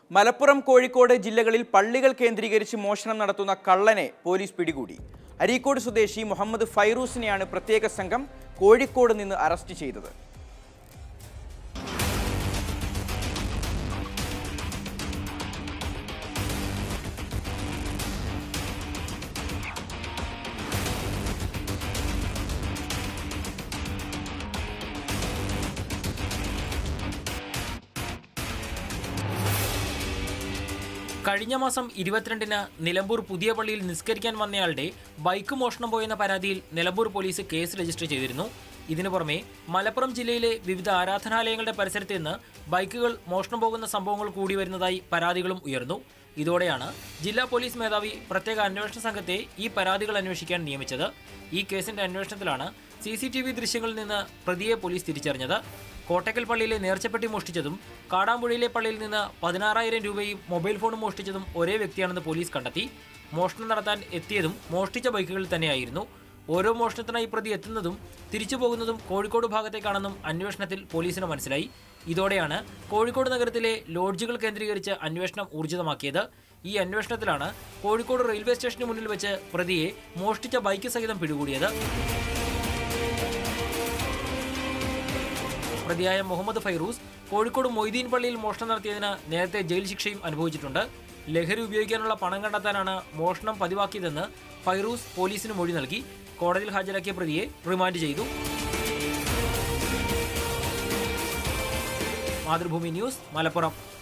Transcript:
മലപ്പുറം കോഴിക്കോട് ജില്ലകളിൽ പള്ളികൾ കേന്ദ്രീകരിച്ച് മോഷണം നടത്തുന്ന കള്ളനെ പോലീസ് പിടികൂടി അരീക്കോട് സ്വദേശി മുഹമ്മദ് ഫൈറൂസിനെയാണ് പ്രത്യേക സംഘം കോഴിക്കോട് നിന്ന് അറസ്റ്റ് ചെയ്തത് കഴിഞ്ഞ മാസം ഇരുപത്തിരണ്ടിന് നിലമ്പൂർ പുതിയ പള്ളിയിൽ നിസ്കരിക്കാൻ വന്നയാളുടെ ബൈക്ക് മോഷണം പോയെന്ന പരാതിയിൽ നിലമ്പൂർ പോലീസ് കേസ് രജിസ്റ്റർ ചെയ്തിരുന്നു ഇതിനു പുറമെ മലപ്പുറം ജില്ലയിലെ വിവിധ ആരാധനാലയങ്ങളുടെ പരിസരത്ത് നിന്ന് ബൈക്കുകൾ മോഷണം പോകുന്ന സംഭവങ്ങൾ കൂടി വരുന്നതായി പരാതികളും ഉയർന്നു ഇതോടെയാണ് ജില്ലാ പോലീസ് മേധാവി പ്രത്യേക അന്വേഷണ സംഘത്തെ ഈ പരാതികൾ അന്വേഷിക്കാൻ നിയമിച്ചത് ഈ കേസിന്റെ അന്വേഷണത്തിലാണ് സി സി ടി വി ദൃശ്യങ്ങളിൽ നിന്ന് പ്രതിയെ പോലീസ് തിരിച്ചറിഞ്ഞത് കോട്ടക്കൽ പള്ളിയിലെ നേർച്ചപ്പെട്ടി മോഷ്ടിച്ചതും കാടാമ്പുഴയിലെ പള്ളിയിൽ നിന്ന് പതിനാറായിരം രൂപയും മൊബൈൽ ഫോണും മോഷ്ടിച്ചതും ഒരേ വ്യക്തിയാണെന്ന് പോലീസ് കണ്ടെത്തി മോഷണം നടത്താൻ എത്തിയതും മോഷ്ടിച്ച ബൈക്കുകളിൽ തന്നെയായിരുന്നു ഓരോ മോഷണത്തിനായി പ്രതി എത്തുന്നതും തിരിച്ചു പോകുന്നതും കോഴിക്കോട് ഭാഗത്തേക്കാണെന്നും അന്വേഷണത്തിൽ പോലീസിന് മനസ്സിലായി ഇതോടെയാണ് കോഴിക്കോട് നഗരത്തിലെ ലോഡ്ജുകൾ കേന്ദ്രീകരിച്ച് അന്വേഷണം ഊർജിതമാക്കിയത് ഈ അന്വേഷണത്തിലാണ് കോഴിക്കോട് റെയിൽവേ സ്റ്റേഷന് മുന്നിൽ വെച്ച് പ്രതിയെ മോഷ്ടിച്ച ബൈക്ക് സഹിതം പിടികൂടിയത് പ്രതിയായ മുഹമ്മദ് ഫൈറൂസ് കോഴിക്കോട് മൊയ്തീൻ പള്ളിയിൽ മോഷണം നടത്തിയതിന് നേരത്തെ ജയിൽ ശിക്ഷയും അനുഭവിച്ചിട്ടുണ്ട് ലഹരി ഉപയോഗിക്കാനുള്ള പണം കണ്ടെത്താനാണ് മോഷണം പതിവാക്കിയതെന്ന് ഫൈറൂസ് പോലീസിന് മൊഴി നൽകി കോടതിയിൽ ഹാജരാക്കിയ പ്രതിയെ റിമാൻഡ് ചെയ്തു മാതൃഭൂമി ന്യൂസ് മലപ്പുറം